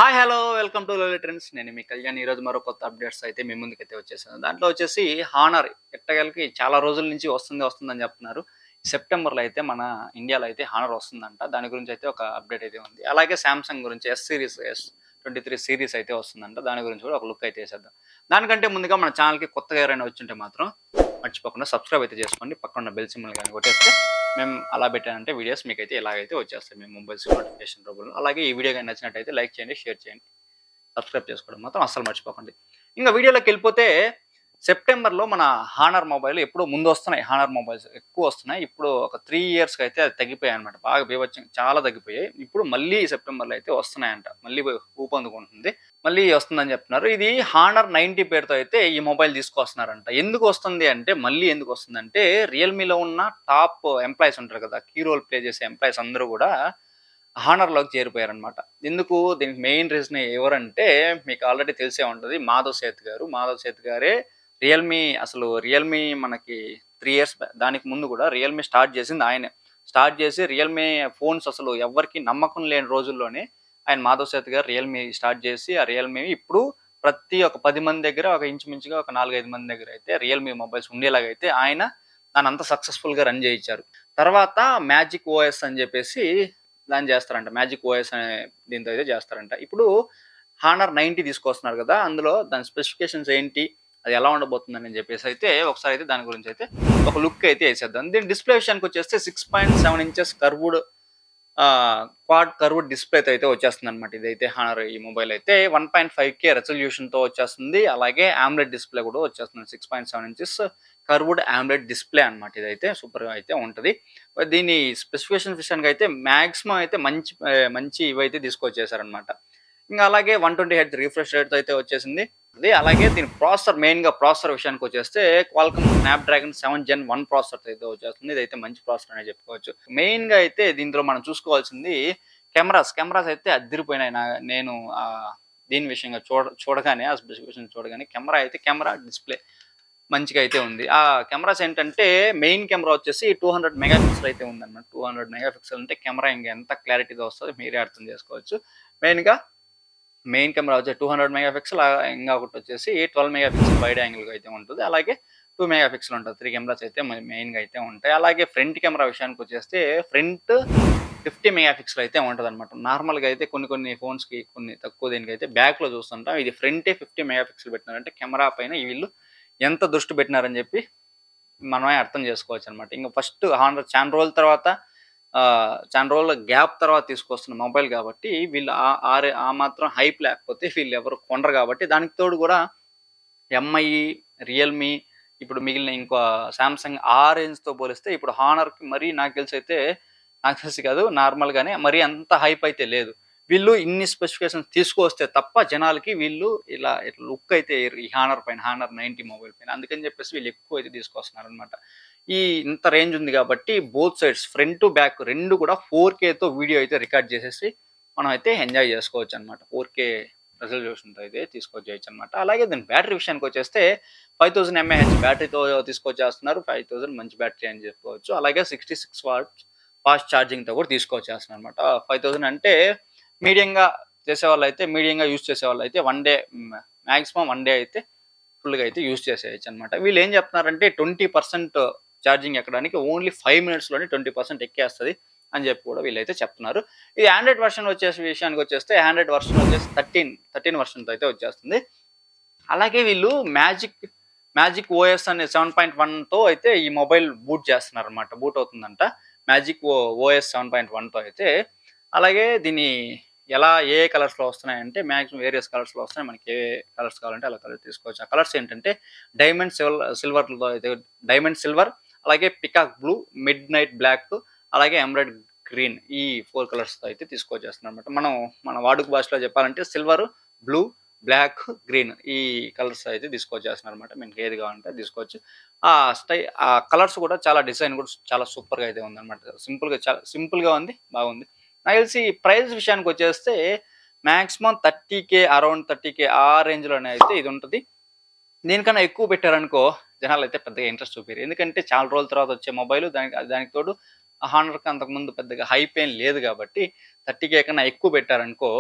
hi hello welcome to lolly trends నేను మీ కళ్యాణ్ ఈరోజు మరో కొత్త అప్డేట్స్ అయితే మీ ముందుకైతే వచ్చేసాను దాంట్లో వచ్చేసి హానర్ ఎట్టగలకి చాలా రోజుల నుంచి వస్తుంది వస్తుందని చెప్తున్నారు సెప్టెంబర్లో అయితే మన ఇండియాలో అయితే హానర్ వస్తుందంట దాని గురించి అయితే ఒక అప్డేట్ అయితే ఉంది అలాగే శాంసంగ్ గురించి S series S twenty three series అయితే వస్తుందంట దాని గురించి కూడా ఒక లుక్ అయితే వేసేద్దాం దానికంటే ముందుగా మన ఛానల్కి కొత్తగా ఎవరైనా వచ్చింటే మాత్రం మర్చిపోకుండా సబ్స్క్రైబ్ అయితే చేసుకోండి పక్కన ఉన్న బెల్ సింబల్ కానీ కొట్టేస్తే మేము అలా పెట్టానంటే వీడియోస్ మీకు అయితే ఇలాగైతే వచ్చేస్తాయి మేము మొబైల్స్ నోటిఫికేషన్ రూపంలో అలాగే ఈ వీడియో కానీ నచ్చినట్టయితే లైక్ చేయండి షేర్ చేయండి సబ్స్క్రైబ్ చేసుకోవడం మాత్రం అస్సలు మర్చిపోకండి ఇంకా వీడియోలోకి వెళ్ళిపోతే సెప్టెంబర్లో మన హానర్ మొబైల్ ఎప్పుడో ముందు వస్తున్నాయి హానర్ మొబైల్స్ ఎక్కువ వస్తున్నాయి ఇప్పుడు ఒక త్రీ ఇయర్స్కి అయితే అది తగ్గిపోయాయి అనమాట బాగా బీభత్సం చాలా తగ్గిపోయాయి ఇప్పుడు మళ్ళీ సెప్టెంబర్లో అయితే వస్తున్నాయంట మళ్ళీ ఊపందుకుంటుంది మళ్ళీ వస్తుందని చెప్తున్నారు ఇది హానర్ నైంటీ పేరుతో అయితే ఈ మొబైల్ తీసుకొస్తున్నారంట ఎందుకు వస్తుంది అంటే మళ్ళీ ఎందుకు వస్తుందంటే రియల్మీలో ఉన్న టాప్ ఎంప్లాయీస్ ఉంటారు కదా కీ రోల్ ప్లే చేసే ఎంప్లాయీస్ అందరూ కూడా హానర్లోకి చేరిపోయారనమాట ఎందుకు దీనికి మెయిన్ రీజన్ ఎవరంటే మీకు ఆల్రెడీ తెలిసే ఉంటుంది మాధవ్ సేత్ గారు మాధవ్ సేత్ గారే రియల్మీ అసలు రియల్మీ మనకి త్రీ ఇయర్స్ దానికి ముందు కూడా రియల్మీ స్టార్ట్ చేసింది ఆయనే స్టార్ట్ చేసి రియల్మీ ఫోన్స్ అసలు ఎవరికి నమ్మకం లేని రోజుల్లోనే ఆయన మాధవ్ సేత్ గారు రియల్మీ స్టార్ట్ చేసి ఆ రియల్మీ ఇప్పుడు ప్రతి ఒక పది మంది దగ్గర ఒక ఇంచుమించుగా ఒక నాలుగైదు మంది దగ్గర అయితే రియల్మీ మొబైల్స్ ఉండేలాగా అయితే ఆయన దాని అంత సక్సెస్ఫుల్గా రన్ చేయించారు తర్వాత మ్యాజిక్ ఓఎస్ అని చెప్పేసి దాన్ని చేస్తారంట మ్యాజిక్ ఓఎస్ అనే దీంతో అయితే చేస్తారంట ఇప్పుడు హానర్ నైంటీ తీసుకొస్తున్నారు కదా అందులో దాని స్పెసిఫికేషన్స్ ఏంటి అది ఎలా ఉండబోతుందని చెప్పేసి అయితే ఒకసారి అయితే దాని గురించి అయితే ఒక లుక్ అయితే వేసేద్దాం దీని డిస్ప్లే విషయానికి వచ్చేస్తే six point seven inches curved quad curved display అయితే వచ్చేస్తుంది అనమాట ఇదైతే హానర్ ఈ మొబైల్ అయితే వన్ పాయింట్ ఫైవ్ కే రెజల్యూషన్తో వచ్చేస్తుంది అలాగే ఆమ్లెట్ డిస్ప్లే కూడా వచ్చేస్తుంది six point seven inches curved AMOLED display అనమాట ఇదైతే సూపర్గా అయితే ఉంటుంది దీని స్పెసిఫికేషన్ విషయానికి అయితే మ్యాక్సిమం అయితే మంచి మంచి ఇవైతే తీసుకొచ్చేసారనమాట ఇంకా అలాగే వన్ ట్వంటీ హెడ్ రీఫ్రెష్ రేట్ అయితే వచ్చేసింది అది అలాగే దీని ప్రాసెసర్ మెయిన్గా ప్రాసెసర్ విషయానికి వచ్చేస్తే Qualcomm Snapdragon seven gen one processor అయితే వచ్చేస్తుంది ఇదైతే మంచి ప్రాసెసర్ అనే చెప్పుకోవచ్చు మెయిన్గా అయితే దీంట్లో మనం చూసుకోవాల్సింది కెమెరాస్ కెమెరాస్ అయితే అద్దరిపోయినాయి నా నేను దీని విషయంగా చూడ చూడగానే ఆ స్పెసిఫికేషన్ చూడగానే కెమెరా అయితే కెమెరా డిస్ప్లే మంచిగా అయితే ఉంది ఆ కెమెరాస్ ఏంటంటే మెయిన్ కెమెరా వచ్చేసి టూ హండ్రెడ్ మెగా పిక్సెల్ అయితే ఉందన్నమాట టూ హండ్రెడ్ మెగా పిక్సెల్ అంటే కెమెరా ఇంకా ఎంత క్లారిటీతో వస్తుంది మీరే అర్థం చేసుకోవచ్చు మెయిన్గా మెయిన్ కెమెరా వచ్చి టూ హండ్రెడ్ మెగా పిక్సెల్ ఇంకా ఒకటి వచ్చేసి ట్వెల్వ్ మెగా పిక్సెల్ వైడ్ యాంగిల్గా అయితే ఉంటుంది అలాగే టూ మెగా పిక్సెల్ ఉంటుంది త్రీ కెమెరాస్ అయితే మెయిన్గా అయితే ఉంటాయి అలాగే ఫ్రంట్ కెమెరా విషయానికి వచ్చేస్తే ఫ్రంట్ ఫిఫ్టీ మెగా పిక్సెల్ అయితే ఉంటుంది అనమాట నార్మల్గా అయితే కొన్ని కొన్ని ఫోన్స్కి కొన్ని తక్కువ దీనికి అయితే బ్యాక్లో చూస్తుంటాం ఇది ఫ్రంటే ఫిఫ్టీ మెగా పిక్సెల్ పెట్టినారంటే కెమెరా పైన వీళ్ళు ఎంత దృష్టి పెట్టినారని చెప్పి మనమే అర్థం చేసుకోవచ్చు అనమాట ఇంకా ఫస్ట్ హండ్రెడ్ చాలా రోజుల తర్వాత చాలా రోజుల గ్యాప్ తర్వాత తీసుకొస్తున్న మొబైల్ కాబట్టి వీళ్ళు ఆరే ఆ మాత్రం హైప్ లేకపోతే వీళ్ళు ఎవరు కొనరు కాబట్టి దానికి తోడు కూడా ఎంఐ రియల్మీ ఇప్పుడు మిగిలిన ఇంకో శాంసంగ్ ఆ రేంజ్తో పోలిస్తే ఇప్పుడు హానర్కి మరీ నాకు తెలిసి అయితే నాకు తెలిసి కాదు నార్మల్గానే మరీ అంత హైప్ అయితే లేదు వీళ్ళు ఇన్ని స్పెసిఫికేషన్స్ తీసుకొస్తే తప్ప జనాలకి వీళ్ళు ఇలా ఇట్లా లుక్ అయితే ఈ హానర్ పైన హానర్ నైంటీ మొబైల్ పైన అందుకని చెప్పేసి వీళ్ళు ఎక్కువ అయితే తీసుకొస్తున్నారు అనమాట ఈ ఇంత రేంజ్ ఉంది కాబట్టి both sides front to back రెండు కూడా ఫోర్ కేతో వీడియో అయితే రికార్డ్ చేసేసి మనం అయితే ఎంజాయ్ చేసుకోవచ్చు అనమాట ఫోర్ కే రెజల్యూషన్తో అయితే తీసుకొచ్చేయచ్చు అనమాట అలాగే దీని బ్యాటరీ విషయానికి వచ్చేస్తే ఫైవ్ థౌసండ్ ఎంఏహెచ్ బ్యాటరీతో తీసుకొచ్చేస్తున్నారు ఫైవ్ థౌసండ్ మంచి బ్యాటరీ అని చెప్పుకోవచ్చు అలాగే సిక్స్టీ సిక్స్ వాట్స్ ఫాస్ట్ ఛార్జింగ్తో కూడా తీసుకొచ్చేస్తున్నారు అనమాట ఫైవ్ థౌసండ్ అంటే మీడియంగా చేసేవాళ్ళు అయితే మీడియంగా యూజ్ చేసేవాళ్ళు అయితే one day maximum one day అయితే ఫుల్గా అయితే యూజ్ చేసేయచ్చు అనమాట వీళ్ళు ఏం చెప్తున్నారంటే ట్వంటీ పర్సెంట్ ఛార్జింగ్ ఎక్కడానికి ఓన్లీ ఫైవ్ మినిట్స్లోనే ట్వంటీ పర్సెంట్ ఎక్కేస్తుంది అని చెప్పి కూడా వీళ్ళైతే చెప్తున్నారు ఇది ఆండ్రాయిడ్ వర్షన్ వచ్చేసి విషయానికి వచ్చేస్తే ఆండ్రాయిడ్ వర్షన్ వచ్చేసి థర్టీన్ థర్టీన్ వర్షన్తో అయితే వచ్చేస్తుంది అలాగే వీళ్ళు మ్యాజిక్ మ్యాజిక్ ఓఎస్ అనే సెవెన్ పాయింట్ వన్తో అయితే ఈ మొబైల్ బూట్ చేస్తున్నారు అనమాట బూట్ అవుతుందంట మ్యాజిక్ ఓ ఓఎస్ సెవెన్ పాయింట్ వన్తో అయితే అలాగే దీని ఎలా ఏ కలర్స్లో వస్తున్నాయంటే మ్యాక్సిమం వేరియస్ కలర్స్లో వస్తున్నాయి మనకి ఏ కలర్స్ కావాలంటే అలా కలర్ తీసుకోవచ్చు ఆ కలర్స్ ఏంటంటే డైమండ్ సిల్వర్ సిల్వర్తో అయితే డైమండ్ సిల్వర్ అలాగే peacock blue midnight black అలాగే ఎంబ్రాయిడ్ గ్రీన్ ఈ ఫోర్ కలర్స్తో అయితే తీసుకొచ్చేస్తున్నాం అనమాట మనం మన వాడుక భాషలో చెప్పాలంటే సిల్వర్ బ్లూ బ్లాక్ గ్రీన్ ఈ కలర్స్ అయితే తీసుకొచ్చేస్తున్నారు అనమాట మీకు ఏది కావాలంటే తీసుకోవచ్చు ఆ స్టై ఆ కలర్స్ కూడా చాలా డిజైన్ కూడా చాలా సూపర్గా అయితే ఉందన్నమాట సింపుల్గా చాలా సింపుల్గా ఉంది బాగుంది నాకు తెలిసి ప్రైస్ విషయానికి వచ్చేస్తే maximum thirty K around thirty K ఆ రేంజ్లోనే అయితే ఇది ఉంటుంది దీనికన్నా ఎక్కువ పెట్టారనుకో జనాలు అయితే పెద్దగా ఇంట్రెస్ట్ చూపారు ఎందుకంటే చాలా రోజుల తర్వాత వచ్చే మొబైల్ దానికి దానికి తోడు హానర్కి అంతకుముందు పెద్దగా హైప్ ఏం లేదు కాబట్టి థర్టీ కే కన్నా ఎక్కువ పెట్టారనుకో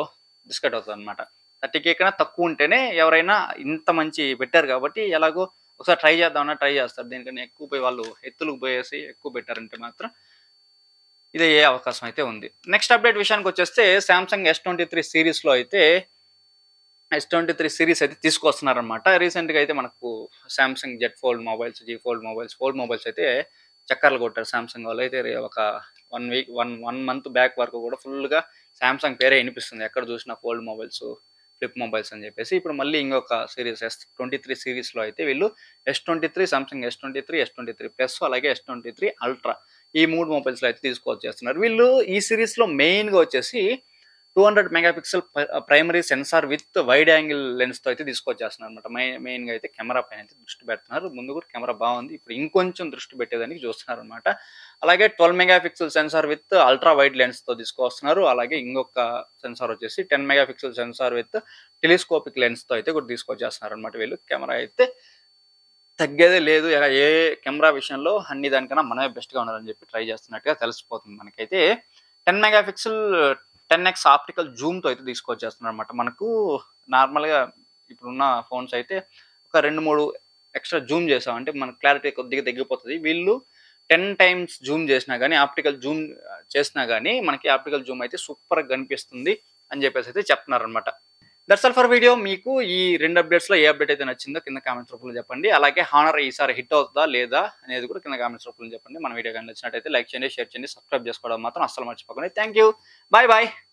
డిస్కట్ అవుతుంది అనమాట థర్టీ కే కన్నా తక్కువ ఉంటేనే ఎవరైనా ఇంత మంచి పెట్టారు కాబట్టి ఎలాగో ఒకసారి ట్రై చేద్దామన్నా ట్రై చేస్తారు దీనికన్నా ఎక్కువ పోయి వాళ్ళు ఎత్తులకు పోయేసి ఎక్కువ పెట్టారంటే మాత్రం ఇదే ఏ అవకాశం అయితే ఉంది నెక్స్ట్ అప్డేట్ విషయానికి వచ్చేస్తే శాంసంగ్ ఎస్ ట్వంటీ త్రీ సిరీస్లో అయితే ఎస్ ట్వంటీ త్రీ సిరీస్ అయితే తీసుకొస్తున్నారనమాట రీసెంట్గా అయితే మనకు Samsung Z fold mobiles Z fold mobiles fold mobiles అయితే చక్కర్లు కొట్టారు శాంసంగ్ వాళ్ళు అయితే రే- ఒక one week one one month back వరకు కూడా ఫుల్గా శాంసంగ్ పేరే వినిపిస్తుంది ఎక్కడ చూసినా ఫోల్డ్ మొబైల్స్ ఫ్లిప్ మొబైల్స్ అని చెప్పేసి ఇప్పుడు మళ్ళీ ఇంకొక సిరీస్ ఎస్ ట్వంటీ త్రీ సిరీస్లో అయితే వీళ్ళు S twenty three Samsung S twenty three S twenty three plus అలాగే ఎస్ ట్వంటీ త్రీ అల్ట్రా ఈ మూడు మొబైల్స్లో అయితే తీసుకొచ్చేస్తున్నారు వీళ్ళు ఈ సిరీస్లో మెయిన్గా వచ్చేసి two hundred megapixel primary sensor with wide angle లెన్స్తో అయితే తీసుకొచ్చేస్తున్నారు అనమాట మెయిన్ మెయిన్గా అయితే కెమెరా పైన అయితే దృష్టి పెడుతున్నారు ముందు కూడా కెమెరా బాగుంది ఇప్పుడు ఇంకొంచెం దృష్టి పెట్టేదానికి చూస్తున్నారు అనమాట అలాగే twelve megapixel sensor with ultra wide లెన్స్తో తీసుకొస్తున్నారు అలాగే ఇంకొక సెన్సార్ వచ్చేసి ten megapixel sensor with telescopic లెన్స్తో అయితే కూడా తీసుకొచ్చేస్తున్నారు అనమాట వీళ్ళు కెమెరా అయితే తగ్గేదే లేదు ఇక ఏ కెమెరా విషయంలో అన్ని దానికన్నా మనమే బెస్ట్గా ఉండాలని చెప్పి ట్రై చేస్తున్నట్టుగా తెలిసిపోతుంది మనకైతే ten megapixel ten X optical జూమ్తో అయితే తీసుకొచ్చేస్తున్నారు అనమాట మనకు నార్మల్గా ఇప్పుడున్న ఫోన్స్ అయితే ఒక రెండు మూడు ఎక్స్ట్రా జూమ్ చేసామంటే మన క్లారిటీ కొద్దిగా తగ్గిపోతుంది వీళ్ళు టెన్ టైమ్స్ జూమ్ చేసినా కానీ ఆప్టికల్ జూమ్ చేసినా కానీ మనకి ఆప్టికల్ జూమ్ అయితే సూపర్గా కనిపిస్తుంది అని చెప్పేసి అయితే చెప్తున్నారు అనమాట దట్స్ ఆల్ ఫర్ వీడియో మీకు ఈ రెండు అప్డేట్స్లో ఏ అప్డేట్ అయితే నచ్చిందో కింద కామెంట్స్ రూపంలో చెప్పండి అలాగే హానర్ ఈసారి హిట్ అవుతుందా లేదా అనేది కూడా కింద కామెంట్స్ రూపంలో చెప్పండి మన వీడియో కానీ నచ్చినట్టయితే లైక్ చేయండి షేర్ చేయండి సబ్స్క్రైబ్ చేసుకోవడం మాత్రం అస్సలు మర్చిపోకండి థ్యాంక్ యూ బాయ్ బాయ్